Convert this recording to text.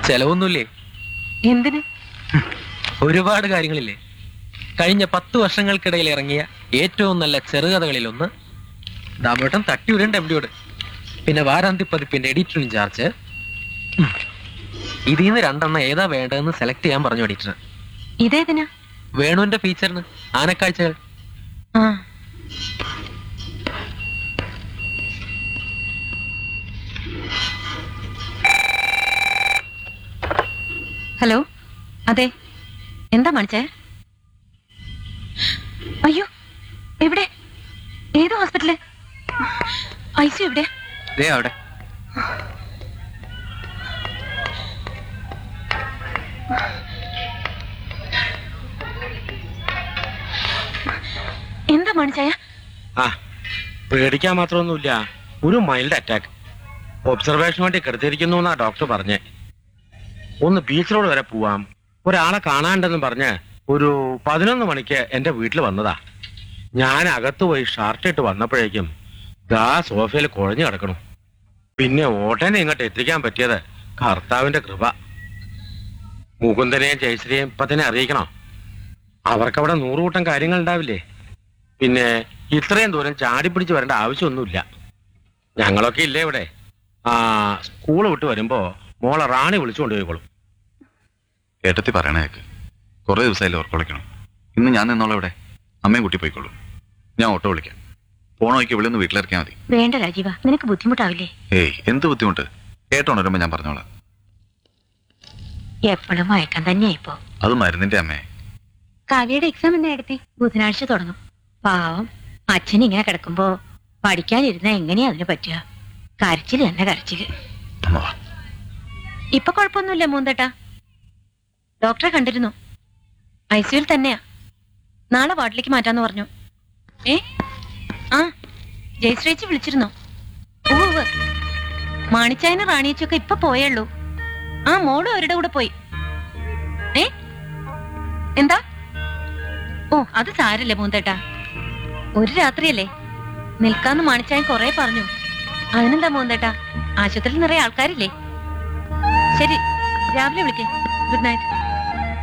ചെലവൊന്നുമില്ലേ എന്തിന് ഒരുപാട് കാര്യങ്ങളില്ലേ കഴിഞ്ഞ പത്ത് വർഷങ്ങൾക്കിടയിൽ ഇറങ്ങിയ ഏറ്റവും നല്ല ചെറുകഥകളിലൊന്ന് ദാമോട്ടം തട്ടിവിടേണ്ട എംഡിയോട് പിന്നെ വാരാന്തി പതിപ്പിന്റെ എഡിറ്റർ ഇൻചാർജ് ഇതിൽ നിന്ന് രണ്ടെണ്ണം ഏതാ വേണ്ടതെന്ന് സെലക്ട് ചെയ്യാൻ പറഞ്ഞു എഡിറ്റർ ഇതേതിനാ വേണുവിന്റെ ഫീച്ചറിന് ആനക്കാഴ്ചകൾ ആ ഹലോ അതെ എന്താ മണിച്ചേ അയ്യോ എവിടെ ഏത് ഹോസ്പിറ്റല് ഐസു എവിടെ ദേ അവിടെ എന്താ മണിച്ചായ ആ പേടിക്കാൻ മാത്രമൊന്നുമില്ല ഒരു മൈൽഡ് അറ്റാക്ക് ഒബ്സർവേഷൻ വേണ്ടി കിടത്തിയിരിക്കുന്നു എന്നാ ഡോക്ടർ പറഞ്ഞേ ഒന്ന് ബീച്ച് റോഡ് വരെ പോവാം ഒരാളെ കാണാണ്ടെന്ന് പറഞ്ഞ് ഒരു പതിനൊന്ന് മണിക്ക് എന്റെ വീട്ടിൽ വന്നതാ ഞാൻ അകത്ത് പോയി ഷർട്ട് ഇട്ട് വന്നപ്പോഴേക്കും ദാ സോഫയിൽ കുഴഞ്ഞു കിടക്കണു പിന്നെ ഓട്ടനെ ഇങ്ങോട്ട് എത്തിക്കാൻ പറ്റിയത് കർത്താവിന്റെ കൃപ മുകുന്ദനെയും ജയശ്രീയും ഇപ്പൊ തന്നെ അറിയിക്കണോ അവർക്കവിടെ നൂറുകൂട്ടം കാര്യങ്ങൾ ഉണ്ടാവില്ലേ പിന്നെ ഇത്രയും ദൂരം ചാടി പിടിച്ച് വരേണ്ട ആവശ്യമൊന്നുമില്ല ഞങ്ങളൊക്കെ ഇല്ലേ ഇവിടെ ആ സ്കൂൾ വിട്ട് വരുമ്പോ മോളെ റാണി വിളിച്ചു കൊണ്ടുപോയിക്കോളും ഏട്ടത്തി പറയണേക്ക് കുറെ ദിവസമായില്ലേ ഓർക്കൊളിക്കണം ഇന്ന് ഞാൻ നിന്നോളാം ഇവിടെ അമ്മയും കുട്ടി പോയിക്കോളൂ ഞാൻ ഓട്ടോ വിളിക്കാം പോണ വഴിക്ക് ഇവിടെ നിന്ന് വീട്ടിലിറക്കിയാൽ മതി വേണ്ട രാജീവ നിനക്ക് ബുദ്ധിമുട്ടാവില്ലേ ഏയ് എന്ത് ബുദ്ധിമുട്ട് ഏട്ടോണരുമ്പോ ഞാൻ പറഞ്ഞോളാം എപ്പോഴും മയക്കം തന്നെയാ ഇപ്പോ അത് മരുന്നിന്റെ അമ്മേ കാവ്യയുടെ എക്സാം എന്നാ എടുത്തേ ബുധനാഴ്ച തുടങ്ങും പാവം അച്ഛൻ ഇങ്ങനെ കിടക്കുമ്പോ പഠിക്കാനിരുന്ന എങ്ങനെയാ അതിന് പറ്റുക കരച്ചില് തന്നെ കരച്ചില് അമ്മ വാ. ഇപ്പൊ കുഴപ്പമൊന്നുമില്ല മൂന്തേട്ടാ ഡോക്ടറെ കണ്ടിരുന്നു ഐ സിയുൽ തന്നെയാ നാളെ വാർഡിലേക്ക് മാറ്റാന്ന് പറഞ്ഞു ഏ ആ ജയശ്രീച്ചി വിളിച്ചിരുന്നോ ഉവ്വ് മാണിച്ചായനും റാണിയച്ചൊക്കെ ഇപ്പൊ പോയുള്ളൂ ആ മോളും അവരുടെ കൂടെ പോയി ഏ എന്താ ഓ അത് സാരല്ലേ മൂന്തേട്ടാ ഒരു രാത്രിയല്ലേ നിൽക്കാന്ന് മാണിച്ചായൻ കൊറേ പറഞ്ഞു അതിനെന്താ മൂന്തേട്ടാ ആശുപത്രിയിൽ നിറയെ ആൾക്കാരില്ലേ ശരി രാവിലെ വിളിക്കേ ഗുഡ് നൈറ്റ്